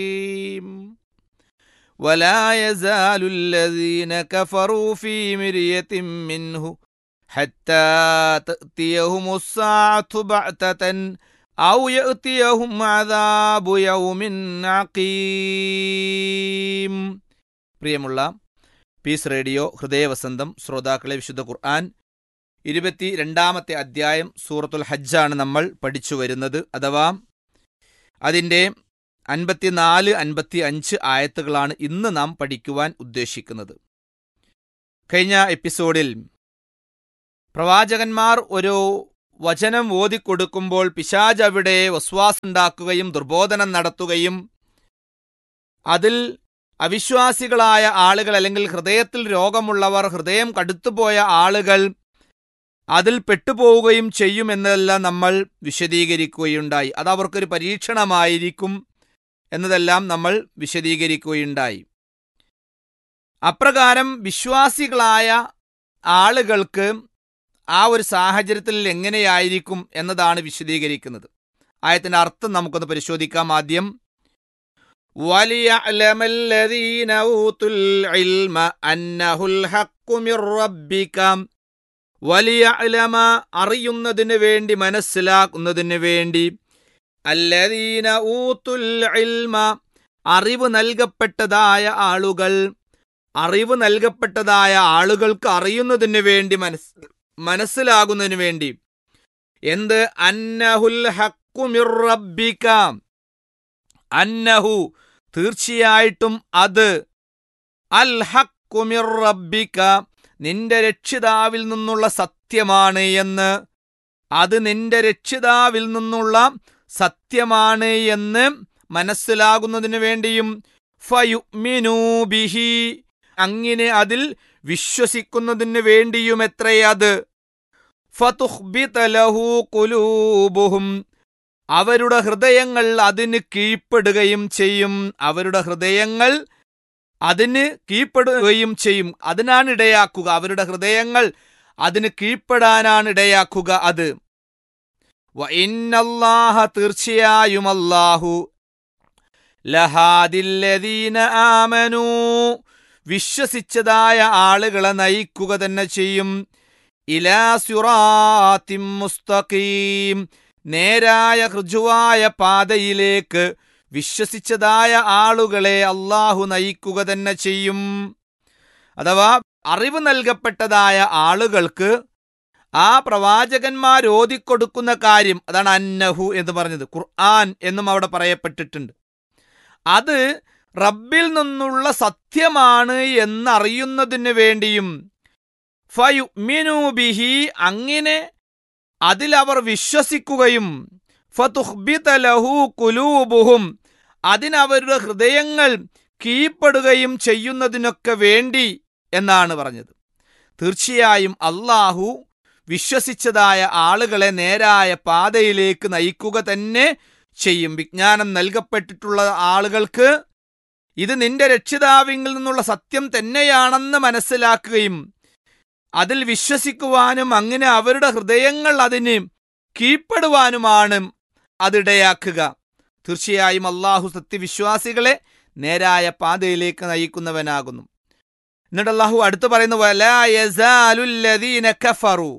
حكيم ولا يزال الذين كفروا في مرية منه حتى تأتيهم الساعة بغتة أو يأتيهم عذاب يوم عقيم പ്രിയമുള്ള piece radio ഹൃദയവസന്തം ശ്രോതാക്കളെ വിശുദ്ധ ഖുർആൻ ഇരുപത്തി രണ്ടാമത്തെ അധ്യായം സൂറത്തുൽ ഹജ്ജാണ് നമ്മൾ പഠിച്ചു വരുന്നത് അഥവാ അതിൻ്റെ അൻപത്തിനാല് അൻപത്തി അഞ്ച് ആയത്തുകളാണ് ഇന്ന് നാം പഠിക്കുവാൻ ഉദ്ദേശിക്കുന്നത് കഴിഞ്ഞ എപ്പിസോഡിൽ പ്രവാചകന്മാർ ഒരു വചനം ഓതിക്കൊടുക്കുമ്പോൾ പിശാജ് അവിടെ വസ്വാസുണ്ടാക്കുകയും ദുർബോധനം നടത്തുകയും അതിൽ അവിശ്വാസികളായ ആളുകൾ അല്ലെങ്കിൽ ഹൃദയത്തിൽ രോഗമുള്ളവർ ഹൃദയം കടുത്തുപോയ ആളുകൾ അതിൽ പെട്ടുപോവുകയും ചെയ്യുമെന്നെല്ലാം നമ്മൾ വിശദീകരിക്കുകയുണ്ടായി അത് അവർക്കൊരു പരീക്ഷണമായിരിക്കും എന്നതെല്ലാം നമ്മൾ വിശദീകരിക്കുകയുണ്ടായി അപ്രകാരം വിശ്വാസികളായ ആളുകൾക്ക് ആ ഒരു സാഹചര്യത്തിൽ എങ്ങനെയായിരിക്കും എന്നതാണ് വിശദീകരിക്കുന്നത് ആയത്തിന്റെ അർത്ഥം നമുക്കൊന്ന് പരിശോധിക്കാം ആദ്യം وَلِيَعْلَمَ الَّذِينَ أُوتُوا الْعِلْمَ أَنَّهُ الْحَقُّ مِنْ رَبِّكَ വലിയഅലമ അറിയുന്നതിന് വേണ്ടി മനസ്സിലാക്കുന്നതിന് വേണ്ടി അല്ലദീന ഊത്തുൽ ഇൽമ അറിവ് നൽകപ്പെട്ടതായ ആളുകൾ അറിവ് നൽകപ്പെട്ടതായ ആളുകൾക്ക് അറിയുന്നതിന് വേണ്ടി മനസ് മനസ്സിലാകുന്നതിന് വേണ്ടി എന്ത് അന്നഹുൽ ഹക്കു മിർ റബ്ബിക അന്നഹു തീർച്ചയായിട്ടും അത് അൽ ഹക്കു മിർ റബ്ബിക നിന്റെ രക്ഷിതാവിൽ നിന്നുള്ള സത്യമാണ് എന്ന് അത് നിന്റെ രക്ഷിതാവിൽ നിന്നുള്ള സത്യമാണ് എന്ന് മനസ്സിലാകുന്നതിന് വേണ്ടിയും ഫയുമിനൂബിഹി അങ്ങനെ അതിൽ വിശ്വസിക്കുന്നതിന് വേണ്ടിയും എത്രയത് ഫതുഹ്ബിതലഹു കുലൂബുഹും അവരുടെ ഹൃദയങ്ങൾ അതിന് കീഴ്പ്പെടുകയും ചെയ്യും അവരുടെ ഹൃദയങ്ങൾ അതിന് കീഴ്പ്പെടുകയും ചെയ്യും അതിനാണ് ഇടയാക്കുക അവരുടെ ഹൃദയങ്ങൾ അതിന് കീഴ്പ്പെടാനാണ് ഇടയാക്കുക അത് ഇന്നല്ലാഹ തീർച്ചയായും അല്ലാഹു ലഹാദില്ലദീന ആമനു വിശ്വസിച്ചതായ ആളുകളെ നയിക്കുക തന്നെ ചെയ്യും ഇലാ സിറാത്തിം മുസ്തഖീം നേരായ ഹൃജുവായ പാതയിലേക്ക് വിശ്വസിച്ചതായ ആളുകളെ അള്ളാഹു നയിക്കുക തന്നെ ചെയ്യും അഥവാ അറിവ് നൽകപ്പെട്ടതായ ആളുകൾക്ക് ആ പ്രവാചകന്മാർ ഓതിക്കൊടുക്കുന്ന കാര്യം അതാണ് അന്നഹു എന്ന് പറഞ്ഞത് ഖുർആൻ എന്നും അവിടെ പറയപ്പെട്ടിട്ടുണ്ട് അത് റബ്ബിൽ നിന്നുള്ള സത്യമാണ് എന്നറിയുന്നതിന് വേണ്ടിയും ഫയുമിനൂബിഹി അങ്ങനെ അതിലവർ വിശ്വസിക്കുകയും ഫതുഹ്ബിതലഹു കുലൂബുഹും അതിനവരുടെ ഹൃദയങ്ങൾ കീഴ്പ്പെടുകയും ചെയ്യുന്നതിനൊക്കെ വേണ്ടി എന്നാണ് പറഞ്ഞത് തീർച്ചയായും അള്ളാഹു വിശ്വസിച്ചതായ ആളുകളെ നേരായ പാതയിലേക്ക് നയിക്കുക തന്നെ ചെയ്യും വിജ്ഞാനം നൽകപ്പെട്ടിട്ടുള്ള ആളുകൾക്ക് ഇത് നിന്റെ രക്ഷിതാവിങ്കിൽ നിന്നുള്ള സത്യം തന്നെയാണെന്ന് മനസ്സിലാക്കുകയും അതിൽ വിശ്വസിക്കുവാനും അങ്ങനെ അവരുടെ ഹൃദയങ്ങൾ അതിന് കീഴ്പ്പെടുവാനുമാണ് അതിടയാക്കുക തീർച്ചയായും അള്ളാഹു സത്യവിശ്വാസികളെ നേരായ പാതയിലേക്ക് നയിക്കുന്നവനാകുന്നു എന്നിട്ട് അള്ളാഹു അടുത്ത് പറയുന്നു "വലാ യസാലുല്ലദീന കഫറു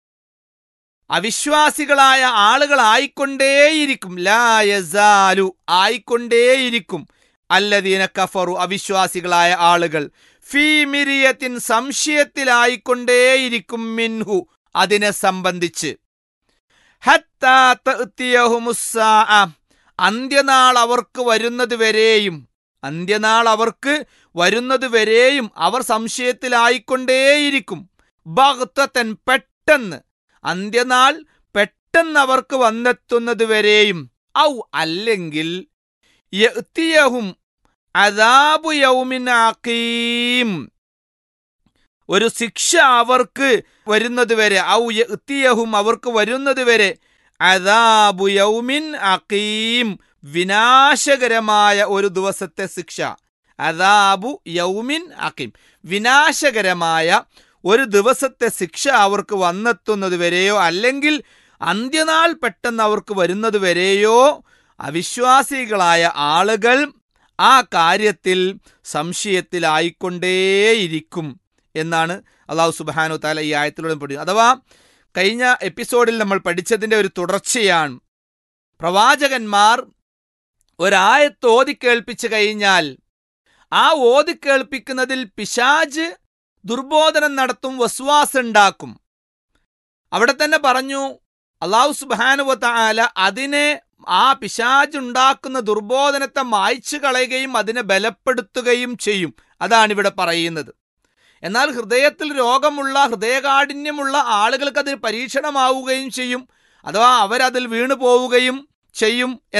അവിശ്വാസികളായ ആളുകൾ ആയിക്കൊണ്ടേയിരിക്കും ലാ യസാലു ആയിക്കൊണ്ടേയിരിക്കും അല്ലദീന കഫറു അവിശ്വാസികളായ ആളുകൾ ഫീ മിരിയത്തിൻ സംശയത്തിലായിക്കൊണ്ടേയിരിക്കും മിൻഹു അതിനെ സംബന്ധിച്ച് ഹത്താ തഅ്തിയഹുമുസ്സാഅ. അന്ത്യനാൾ അവർക്ക് വരുന്നത് വരെയും അന്ത്യനാൾ അവർക്ക് വരുന്നത് വരെയും അവർ സംശയത്തിലായിക്കൊണ്ടേയിരിക്കും ബഗ്തത്തൻ പെട്ടെന്ന് അന്ത്യനാൾ പെട്ടെന്ന് അവർക്ക് വന്നെത്തുന്നത് വരെയും ഔ അല്ലെങ്കിൽ യഅ്തിയഹും അദാബു യൗമിൻ അഖീം ഒരു ശിക്ഷ അവർക്ക് വരുന്നത് വരെ ഔ യഅ്തിയഹും അവർക്ക് വരുന്നത് വരെ അദാബു യൗമിൻ അഖീം വിനാശകരമായ ഒരു ദിവസത്തെ ശിക്ഷ അദാബു യൗമിൻ അഖീം വിനാശകരമായ ഒരു ദിവസത്തെ ശിക്ഷ അവർക്ക് വന്നെത്തുന്നത് വരെയോ അല്ലെങ്കിൽ അന്ത്യനാൾ പെട്ടെന്ന് അവർക്ക് വരുന്നത് വരെയോ അവിശ്വാസികളായ ആളുകൾ ആ കാര്യത്തിൽ സംശയത്തിലായിക്കൊണ്ടേയിരിക്കും എന്നാണ് അള്ളാഹു സുബാനു താല ഈ ആയത്തിലൂടെ പഠിക്കുന്നത് അഥവാ കഴിഞ്ഞ എപ്പിസോഡിൽ നമ്മൾ പഠിച്ചതിൻ്റെ ഒരു തുടർച്ചയാണ് പ്രവാചകന്മാർ ഒരായത്ത് ഓതിക്കേൾപ്പിച്ചു കഴിഞ്ഞാൽ ആ ഓതിക്കേൾപ്പിക്കുന്നതിൽ പിശാജ് ദുർബോധനം നടത്തും വസ്വാസ് ഉണ്ടാക്കും അവിടെ തന്നെ പറഞ്ഞു അള്ളാഹു സുബാനുവത്ത ആല അതിനെ ആ പിശാജ് ഉണ്ടാക്കുന്ന ദുർബോധനത്തെ മായ്ച്ചു കളയുകയും അതിനെ ബലപ്പെടുത്തുകയും ചെയ്യും അതാണ് ഇവിടെ പറയുന്നത് എന്നാൽ ഹൃദയത്തിൽ രോഗമുള്ള ഹൃദയകാഠിന്യമുള്ള ആളുകൾക്ക് അതിൽ പരീക്ഷണമാവുകയും ചെയ്യും അഥവാ അവരതിൽ വീണു പോവുകയും ചെയ്യും